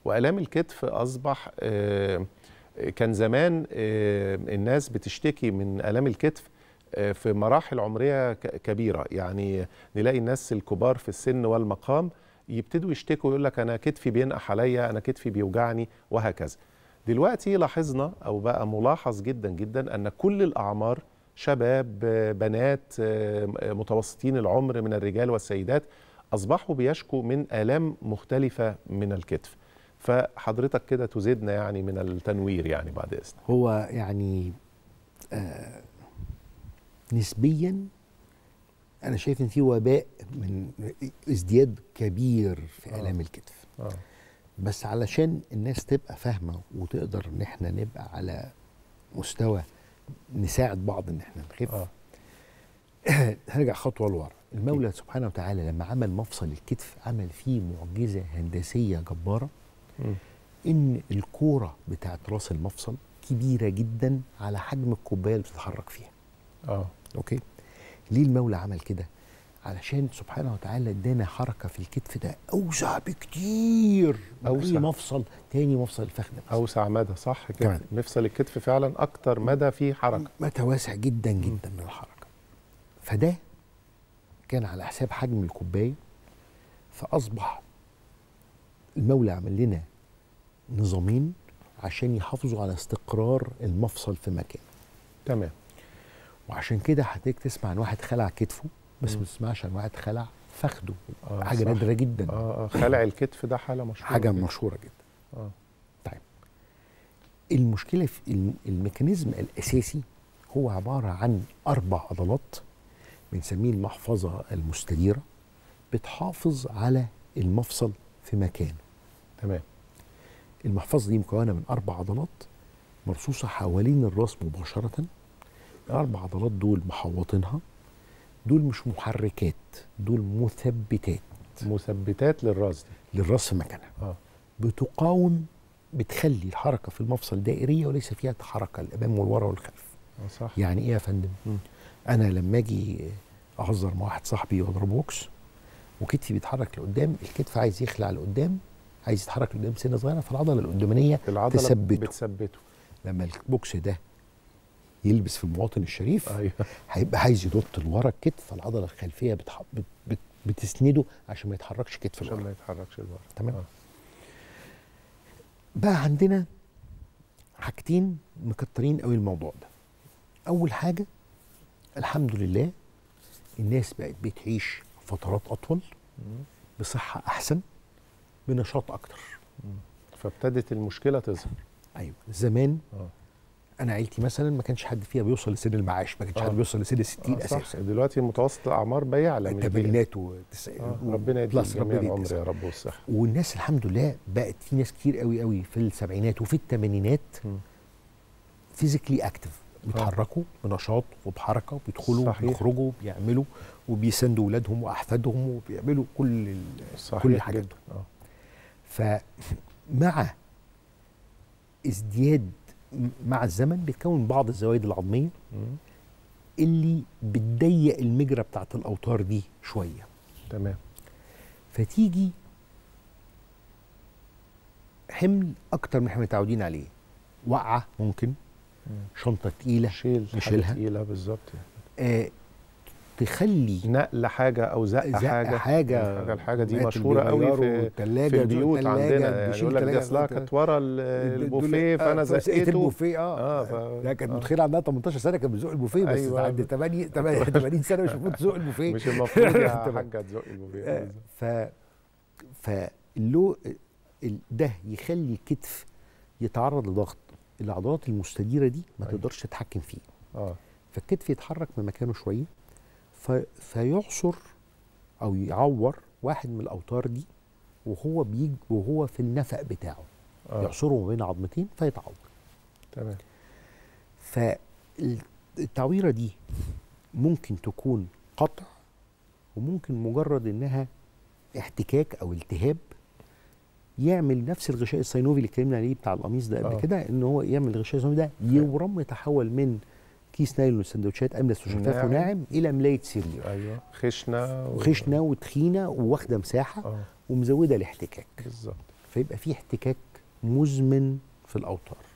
والام الكتف اصبح آه، كان زمان آه، الناس بتشتكي من الام الكتف آه، في مراحل عمريه ك- كبيره يعني نلاقي الناس الكبار في السن والمقام يبتدوا يشتكوا يقول لك انا كتفي بينقح عليا انا كتفي بيوجعني وهكذا دلوقتي لاحظنا او بقى ملاحظ جدا جدا ان كل الاعمار شباب آه، بنات آه، متوسطين العمر من الرجال والسيدات اصبحوا بيشكوا من الام مختلفه من الكتف فحضرتك كده تزيدنا يعني من التنوير يعني بعد اذنك هو يعني آه نسبيا انا شايف ان في وباء من ازدياد كبير في آه. الام الكتف اه بس علشان الناس تبقى فاهمه وتقدر ان احنا نبقى على مستوى نساعد بعض ان احنا نخف اه هنرجع خطوه لورا المولى سبحانه وتعالى لما عمل مفصل الكتف عمل فيه معجزه هندسيه جباره مم. ان الكوره بتاعت راس المفصل كبيره جدا على حجم الكوبايه اللي بتتحرك فيها اه اوكي ليه المولى عمل كده علشان سبحانه وتعالى ادانا حركه في الكتف ده اوسع بكتير من أوسع. اي مفصل تاني مفصل الفخذ بس. اوسع مدى صح كده كمان. مفصل الكتف فعلا اكتر مدى فيه حركه متى واسع جدا جدا من الحركه فده كان على حساب حجم الكوبايه فاصبح المولى عمل لنا نظامين عشان يحافظوا على استقرار المفصل في مكان تمام وعشان كده حضرتك تسمع عن واحد خلع كتفه بس مم. ما تسمعش عن واحد خلع فخده آه، حاجه صح. نادره جدا اه اه خلع الكتف ده حاله مشهوره حاجه جداً. مشهوره جدا اه طيب المشكله في الم- الميكانيزم الاساسي هو عباره عن اربع عضلات بنسميه المحفظه المستديره بتحافظ على المفصل في مكانه تمام المحفظه دي مكونه من اربع عضلات مرصوصه حوالين الراس مباشره الاربع عضلات دول محوطينها دول مش محركات دول مثبتات مثبتات للراس دي للراس في مكانها اه بتقاوم بتخلي الحركه في المفصل دائريه وليس فيها حركه الامام والورا والخلف آه، صح يعني ايه يا فندم مم. انا لما اجي اهزر مع واحد صاحبي واضرب بوكس وكتفي بيتحرك لقدام الكتف عايز يخلع لقدام عايز يتحرك لقدام سنه صغيره فالعضله القدامانيه العضله تثبته. بتثبته لما البوكس ده يلبس في المواطن الشريف ايوه هيبقى عايز ينط لورا الكتف فالعضله الخلفيه بتح... بت... بت... بتسنده عشان ما يتحركش كتف عشان لورا ما يتحركش لورا تمام. آه. بقى عندنا حاجتين مكترين قوي الموضوع ده اول حاجه الحمد لله الناس بقت بتعيش فترات اطول مم. بصحه احسن بنشاط اكتر فابتدت المشكله تظهر ايوه زمان اه انا عيلتي مثلا ما كانش حد فيها بيوصل لسن المعاش ما كانش آه. حد بيوصل لسن ال 60 آه، صح اساسا دلوقتي متوسط الاعمار بيعلى مش بيقل. الثمانينات والتسعينات آه. ربنا يديم بلس، جميع ربنا العمر يديم. يا رب والصحه والناس الحمد لله بقت في ناس كتير قوي قوي في السبعينات وفي الثمانينات مم. فيزيكلي اكتف بيتحركوا بنشاط وبحركه وبيدخلوا صحيح. وبيخرجوا وبيعملوا وبيساندوا اولادهم واحفادهم وبيعملوا كل ال- صحيح كل الحاجات جدا اه فمع ازدياد م- مع الزمن بيتكون بعض الزوايد العظميه مم. اللي بتضيق المجرى بتاعت الاوتار دي شويه تمام فتيجي حمل اكتر من احنا متعودين عليه وقعه ممكن مم. شنطه تقيله شيل حاجة نشيلها. تقيله بالظبط آه تخلي نقل حاجه او زق, زق حاجه حاجه حاجه الحاجه دي مات مشهوره اللي قوي بيغيروا في التلاجة في البيوت التلاجة عندنا يعني بيشيل يقول لك دي تلاجة اصلها فوق- كانت ورا ال- البوفيه آه، فانا فسقيت زقيته البوفيه اه, آه، آه ف- ده كانت آه. متخيل عندها 18 سنه كانت بتزق البوفيه بس أيوة. عند 8 80 سنه مش المفروض تزق البوفيه مش المفروض يا تمام. حاجه تزق البوفيه آه، بالظبط. ف فاللو ال- ده يخلي الكتف يتعرض لضغط العضلات المستديره دي ما أيوة. تقدرش تتحكم فيه اه فالكتف يتحرك من مكانه شويه ف... فيعصر او يعور واحد من الاوتار دي وهو بيج وهو في النفق بتاعه اه يعصره ما بين عظمتين فيتعور تمام فالتعويره دي ممكن تكون قطع وممكن مجرد انها احتكاك او التهاب يعمل نفس الغشاء الصينوفي اللي اتكلمنا عليه بتاع القميص ده قبل آه. كده ان هو يعمل الغشاء الصينوفي ده يورم يتحول من كيس نايلون سندوتشات املس وشفاف ناعم. وناعم الى ملايه سرير ايوه خشنه و- خشنه وتخينه وواخده مساحه اه ومزوده الاحتكاك بالظبط فيبقى في احتكاك مزمن في الاوتار